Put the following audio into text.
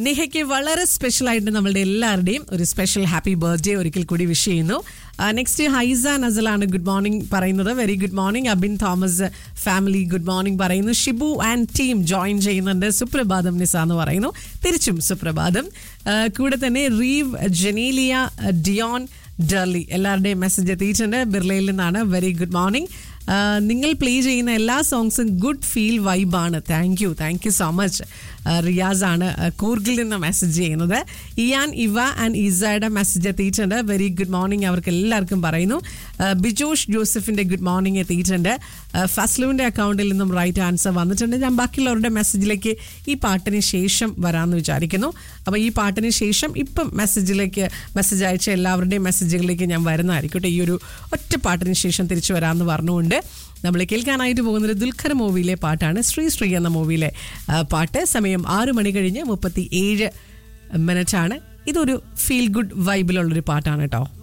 നിഹയ്ക്ക് വളരെ സ്പെഷ്യൽ ആയിട്ട് നമ്മളുടെ എല്ലാവരുടെയും ഒരു സ്പെഷ്യൽ ഹാപ്പി ബർത്ത്ഡേ ഒരിക്കൽ കൂടി വിഷ് ചെയ്യുന്നു നെക്സ്റ്റ് ഹൈസ നസലാണ് ഗുഡ് മോർണിംഗ് പറയുന്നത് very good morning Abin Thomas family good morning പറയുന്നു ഷിബു ആൻഡ് ടീം ജോയിൻ ചെയ്യുന്നുണ്ട് സുപ്രഭാതം നിസ എന്ന് പറയുന്നു തിരിച്ചും സുപ്രഭാതം ആ, കൂടെ തന്നെ റീവ് ജനീലിയ ഡിയോൺ ഡർലി എല്ലാവരുടെയും മെസ്സേജ് എത്തിയിട്ടുണ്ട് ബിർലയിൽ നിന്നാണ് വെരി ഗുഡ് മോർണിംഗ് നിങ്ങൾ പ്ലേ ചെയ്യുന്ന എല്ലാ സോങ്സും ഗുഡ് ഫീൽ വൈബാണ് thank you thank you so much Riyas ആണ് ആ, കൂർഗിൽ നിന്ന് മെസ്സേജ് ചെയ്യുന്നത് ഇയാൻ ഇവ ആൻഡ് ഇസയുടെ മെസ്സേജ് എത്തിയിട്ടുണ്ട് വെരി ഗുഡ് മോർണിംഗ് അവർക്ക് എല്ലാവർക്കും പറയുന്നു ആ, ബിജോഷ് ജോസഫിന്റെ ഗുഡ് മോർണിംഗ് എത്തിയിട്ടുണ്ട് ആ, ഫസ്ലുവിന്റെ അക്കൗണ്ടിൽ നിന്നും റൈറ്റ് ആൻസർ വന്നിട്ടുണ്ട് ഞാൻ ബാക്കിയുള്ളവരുടെ മെസ്സേജിലേക്ക് ഈ പാട്ടിന് ശേഷം വരാമെന്ന് വിചാരിക്കുന്നു അപ്പോൾ ഈ പാട്ടിന് ശേഷം ഇപ്പം മെസ്സേജിലേക്ക് മെസ്സേജ് അയച്ച എല്ലാവരുടെയും മെസ്സേജുകളിലേക്ക് ഞാൻ വരുന്നതായിരിക്കട്ടെ ഈ ഒരു ഒറ്റ പാട്ടിന് ശേഷം തിരിച്ചു വരാമെന്ന് പറഞ്ഞുകൊണ്ട് നമ്മൾ കേൾക്കാനായിട്ട് പോകുന്നത് ദുൽഖർ മൂവിയിലെ പാട്ടാണ് ശ്രീ ശ്രീ എന്ന മൂവിയിലെ ആ, പാട്ട് സമയം ആറ് മണി കഴിഞ്ഞ് മുപ്പത്തി ഏഴ് മിനിറ്റാണ് ഇതൊരു ഫീൽ ഗുഡ് വൈബിലുള്ളൊരു പാട്ടാണ് കേട്ടോ